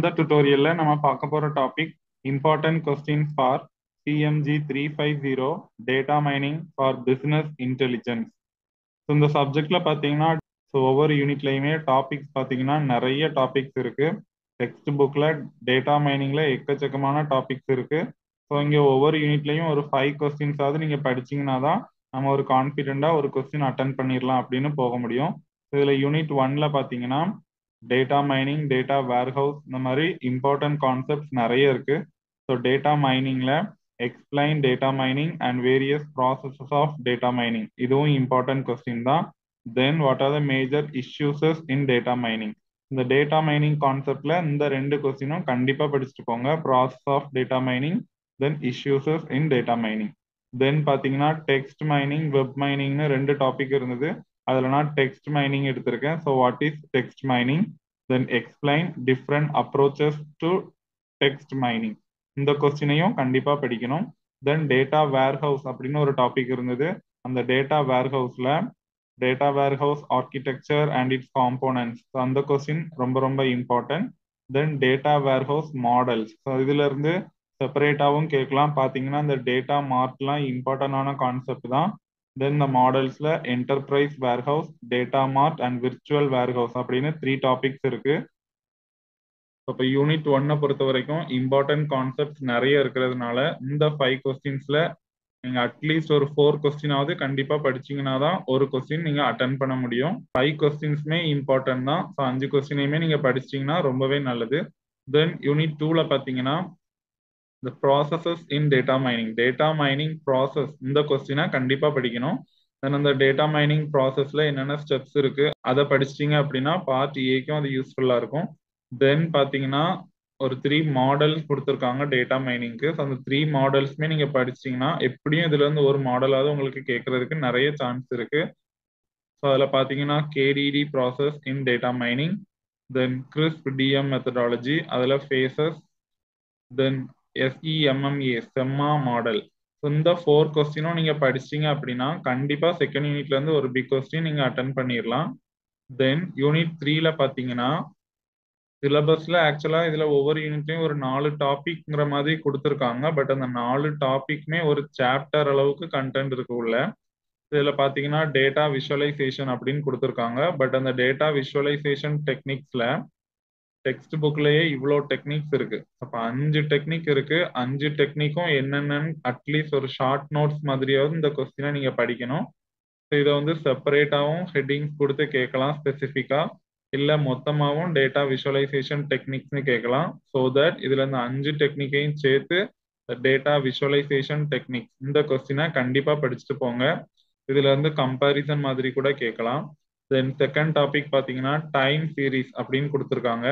இந்த டுட்டோரியல்ல நம்ம பார்க்க போற topic important questions for CMG three five zero data mining for business intelligence so இந்த சப்ஜெக்ட்ல பார்த்தீங்கன்னா ஸோ ஒவ்வொரு யூனிட்லையுமே டாபிக்ஸ் பார்த்தீங்கன்னா நிறைய டாபிக்ஸ் இருக்கு டெக்ஸ்ட் புக்ல டேட்டா மைனிங்ல எக்கச்சக்கமான டாபிக்ஸ் இருக்கு ஸோ இங்கே ஒவ்வொரு யூனிட்லையும் ஒரு ஃபைவ் கொஸ்டின்ஸாவது நீங்க படிச்சீங்கன்னா தான் நம்ம ஒரு கான்ஃபிடென்ட்டா ஒரு கொஸ்டின் அட்டன் பண்ணிடலாம் அப்படின்னு போக முடியும் இதுல யூனிட் ஒன்ல பார்த்தீங்கன்னா டேட்டா மைனிங் டேட்டா வேர்ஹவுஸ் இந்த மாதிரி இம்பார்ட்டன்ட் கான்செப்ட்ஸ் நிறைய இருக்கு ஸோ டேட்டா மைனிங்ல explain data mining and various processes of data mining இதுவும் இம்பார்ட்டன்ட் கொஸ்டின் தான் then what are the major issues in data mining இந்த டேட்டா மைனிங் கான்செப்ட்ல இந்த ரெண்டு கொஸ்டினும் கண்டிப்பா படிச்சுட்டு போங்க process of data mining then issues in data mining then பாத்தீங்கன்னா டெக்ஸ்ட் மைனிங் வெப் மைனிங்னு ரெண்டு டாபிக் இருந்தது அதுல நான் டெக்ஸ்ட் மைனிங் எடுத்திருக்கேன் so what is text mining then explain different approaches to text mining இந்த கொஸ்டினையும் கண்டிப்பா படிக்கணும் தென் டேட்டா வேர்ஹவுஸ் அப்படின்னு ஒரு டாபிக் இருந்தது அந்த டேட்டா வேர்ஹவுஸ்ல data warehouse architecture and its components அந்த கொஸ்டின் ரொம்ப ரொம்ப important then data warehouse models so இதுல இருந்து செப்பரேட்டாகவும் கேட்கலாம் பார்த்தீங்கன்னா இந்த டேட்டா மார்ட்லாம் இம்பார்ட்டன்டான கான்செப்ட் தான் தென் இந்த மாடல்ஸ்ல enterprise warehouse data mart and virtual warehouse அப்படின்னு த்ரீ டாபிக்ஸ் இருக்கு இப்போ யூனிட் ஒன்னை பொறுத்த வரைக்கும் இம்பார்ட்டன்ட் கான்செப்ட்ஸ் நிறைய இருக்கிறதுனால இந்த ஃபைவ் கொஸ்டின்ஸ்ல நீங்க அட்லீஸ்ட் ஒரு ஃபோர் கொஸ்டினாவது கண்டிப்பா படிச்சீங்கன்னா தான் ஒரு கொஸ்டின் நீங்க அட்டன் பண்ண முடியும் ஃபைவ் கொஸ்டின்ஸ்மே இம்பார்ட்டன்ட் தான் ஸோ அஞ்சு கொஸ்டினையுமே நீங்க படிச்சிங்கன்னா ரொம்பவே நல்லது தென் யூனிட் டூல பாத்தீங்கன்னா இந்த processes in data mining data mining process இந்த கொஸ்டினை கண்டிப்பா படிக்கணும் தென் அந்த டேட்டா மைனிங் ப்ராசஸ்ல என்னென்ன ஸ்டெப்ஸ் இருக்கு அதை படிச்சிட்டீங்க அப்படின்னா பார்ட் ஏக்கும் அது யூஸ்ஃபுல்லா இருக்கும் தென் பாத்தீங்கன்னா ஒரு த்ரீ மாடல்ஸ் கொடுத்துருக்காங்க டேட்டா மைனிங்க்கு ஸோ அந்த த்ரீ மாடல்ஸ்மே நீங்க படிச்சிங்கன்னா எப்படியும் இதுல இருந்து ஒரு மாடலாவது உங்களுக்கு கேட்கறதுக்கு நிறைய சான்ஸ் இருக்கு ஸோ அதில் பார்த்தீங்கன்னா KDD process in data mining then CRISP DM methodology அதில் phases then SEMMA SEMMA model so இந்த ஃபோர் கொஸ்டினும் நீங்க படிச்சீங்க அப்படின்னா கண்டிப்பா செகண்ட் யூனிட்ல இருந்து ஒரு பிக் கொஸ்டின் நீங்க அட்டன் பண்ணிடலாம் தென் யூனிட் த்ரீல பார்த்தீங்கன்னா சிலபஸ்ல ஆக்சுவலா இதுல ஒவ்வொரு யூனிட்லயும் ஒரு நாலு டாபிக்ங்கிற மாதிரி கொடுத்துருக்காங்க பட் அந்த நாலு டாபிக்மே ஒரு சாப்டர் அளவுக்கு கண்டென்ட் இருக்கு உள்ள இதுல பாத்தீங்கன்னா டேட்டா விஷுவலைசேஷன் அப்படின்னு கொடுத்துருக்காங்க பட் அந்த டேட்டா விஷுவலைசேஷன் டெக்னிக்ஸ்ல டெக்ஸ்ட் புக்லயே இவ்வளோ டெக்னிக்ஸ் இருக்கு அப்ப அஞ்சு டெக்னிக் இருக்கு அஞ்சு டெக்னிக்கும் என்னென்னு அட்லீஸ்ட் ஒரு ஷார்ட் நோட்ஸ் மாதிரியாவது இந்த கொஸ்டினை நீங்க படிக்கணும் இதை வந்து செப்பரேட்டாவும் ஹெட்டிங்ஸ் கொடுத்து கேட்கலாம் ஸ்பெசிஃபிக்கா இல்ல மொத்தமாகவும் டேட்டா விஷுவலைசேஷன் டெக்னிக்ஸ்னு கேட்கலாம் ஸோ தட் இதுல இந்த அஞ்சு டெக்னிக்கையும் சேர்த்து டேட்டா விஷுவலைசேஷன் டெக்னிக்ஸ் இந்த கொஸ்டினை கண்டிப்பா படிச்சுட்டு போங்க இதுல இருந்து கம்பாரிசன் மாதிரி கூட கேட்கலாம் தென் செகண்ட் டாபிக் பாத்தீங்கன்னா டைம் சீரீஸ் அப்படின்னு கொடுத்துருக்காங்க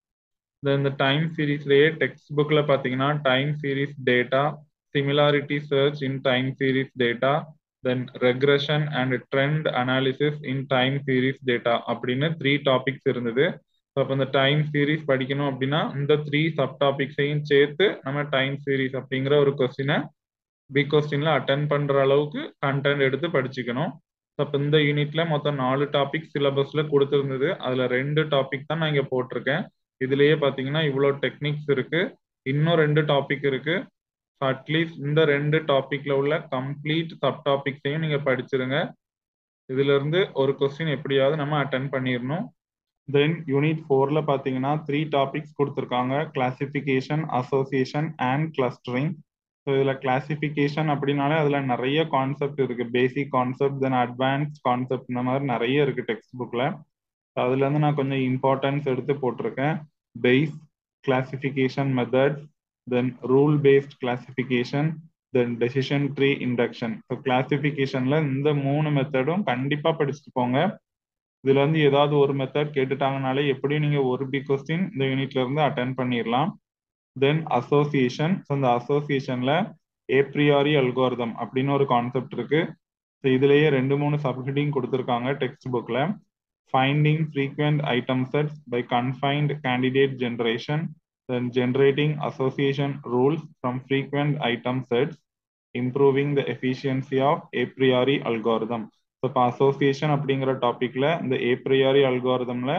தென் இந்த டைம் சீரீஸ்லயே டெக்ஸ்ட் புக்ல பாத்தீங்கன்னா time series data similarity search in time series data then regression and trend analysis in time series data அப்படின்னு த்ரீ டாபிக்ஸ் இருந்தது ஸோ அப்போ இந்த டைம் சீரீஸ் படிக்கணும் அப்படின்னா இந்த த்ரீ சப் டாபிக்ஸையும் சேர்த்து நம்ம டைம் சீரீஸ் அப்படிங்கிற ஒரு கொஸ்டினை பிக் கொஸ்டின்ல அட்டன் பண்ற அளவுக்கு கண்டென்ட் எடுத்து படிச்சுக்கணும் அப்போ இந்த யூனிட்ல மொத்தம் நாலு டாபிக் சிலபஸ்ல கொடுத்துருந்தது அதுல ரெண்டு டாபிக் தான் நான் இங்க போட்டிருக்கேன் இதுலயே பாத்தீங்கன்னா இவ்வளோ டெக்னிக்ஸ் இருக்கு இன்னும் ரெண்டு டாபிக் இருக்கு அட்லீஸ்ட் இந்த ரெண்டு டாபிக்ல உள்ள கம்ப்ளீட் சப் டாபிக்ஸையும் நீங்க படிச்சிருங்க இதுல இருந்து ஒரு கொஸ்டின் எப்படியாவது நம்ம அட்டன் பண்ணிடணும் தென் யூனிட் ஃபோர்ல பாத்தீங்கன்னா த்ரீ டாபிக்ஸ் கொடுத்துருக்காங்க classification association and clustering so இதில் கிளாசிஃபிகேஷன் அப்படின்னாலே அதில் நிறைய கான்செப்ட் இருக்கு basic concept then advanced concept இந்த மாதிரி நிறைய இருக்கு டெக்ஸ்ட் புக்கில் அதுலேருந்து நான் கொஞ்சம் இம்பார்ட்டன்ஸ் எடுத்து போட்டிருக்கேன் Bayes classification method then rule based classification then decision tree induction so கிளாசிஃபிகேஷன்ல இந்த மூணு மெத்தடும் கண்டிப்பாக படிச்சுட்டு போங்க இதுல இருந்து ஏதாவது ஒரு மெத்தட் கேட்டுட்டாங்கனாலே எப்படியும் நீங்க ஒரு பி கொஸ்டின் இந்த யூனிட்ல இருந்து அட்டன் பண்ணிடலாம் தென் அசோசியேஷன் ஸோ இந்த அசோசியேஷன்ல ஏப்ரியாரி அல்கோரிதம் அப்படின்னு ஒரு கான்செப்ட் இருக்கு ஸோ இதுலயே ரெண்டு மூணு சப்ஹெட்டிங் கொடுத்துருக்காங்க டெக்ஸ்ட் புக்ல finding frequent item sets by confined candidate generation then generating association rules from frequent item sets improving the efficiency of apriori algorithm so இப்போ அசோசியேஷன் அப்படிங்கிற டாபிக்ல இந்த ஏப்ரியாரி அல்கோரிதம்ல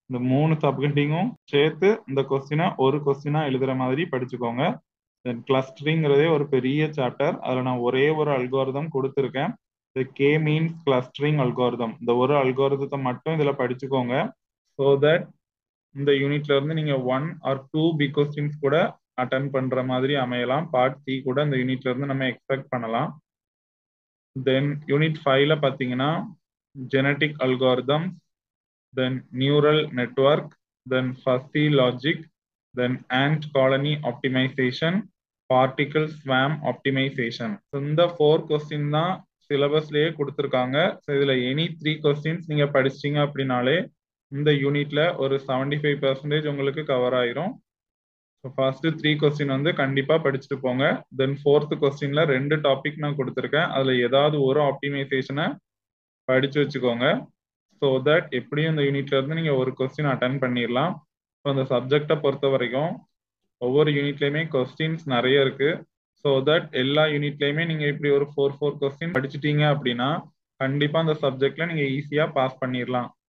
இந்த மூணு சப்ஹெட்டிங்கும் சேர்த்து இந்த கொஸ்டினை ஒரு கொஸ்டினா எழுதுற மாதிரி படிச்சுக்கோங்க தென் கிளஸ்டரிங்கிறதே ஒரு பெரிய சாப்டர் அதில் நான் ஒரே ஒரு அல்கோரிதம் கொடுத்துருக்கேன் இந்த கே மீன்ஸ் கிளஸ்டரிங் அல்கோரிதம் இந்த ஒரு அல்கோரிதத்தை மட்டும் இதில் படிச்சுக்கோங்க ஸோ தட் இந்த யூனிட்ல இருந்து நீங்க one or two B questions கூட அட்டன் பண்ற மாதிரி அமையலாம் பார்ட் சி கூட இந்த யூனிட்ல இருந்து நம்ம எக்ஸ்பெக்ட் பண்ணலாம் தென் யூனிட் ஃபைவ்ல பார்த்தீங்கன்னா genetic algorithms then neural network then fuzzy logic then ant colony optimisation particle swarm optimisation இந்த ஃபோர் கொஸ்டின் தான் சிலபஸ்லயே கொடுத்துருக்காங்க ஸோ இதுல எனி த்ரீ கொஸ்டின்ஸ் நீங்க படிச்சிட்டீங்க அப்படின்னாலே இந்த யூனிட்ல ஒரு செவன்டி ஃபைவ் பர்சன்டேஜ் உங்களுக்கு கவர் ஆயிரும் ஸோ ஃபர்ஸ்ட் த்ரீ கொஸ்டின் வந்து கண்டிப்பா படிச்சுட்டு போங்க தென் ஃபோர்த் கொஸ்டின்ல ரெண்டு டாபிக் நான் கொடுத்துருக்கேன் அதுல ஏதாவது ஒரு ஆப்டிமைசேஷனை படிச்சு வச்சுக்கோங்க ஸோ தட் எப்படியும் இந்த யூனிட்ல இருந்து நீங்க ஒரு கொஸ்டின் அட்டன் பண்ணிடலாம் ஸோ அந்த சப்ஜெக்டை பொறுத்த வரைக்கும் ஒவ்வொரு யூனிட்லயுமே கொஸ்டின்ஸ் நிறைய இருக்கு ஸோ தட் எல்லா யூனிட்லயுமே நீங்க இப்படி ஒரு ஃபோர் ஃபோர் கொஸ்டின் படிச்சுட்டீங்க அப்படின்னா கண்டிப்பா அந்த சப்ஜெக்ட்ல நீங்க ஈஸியா பாஸ் பண்ணிடலாம்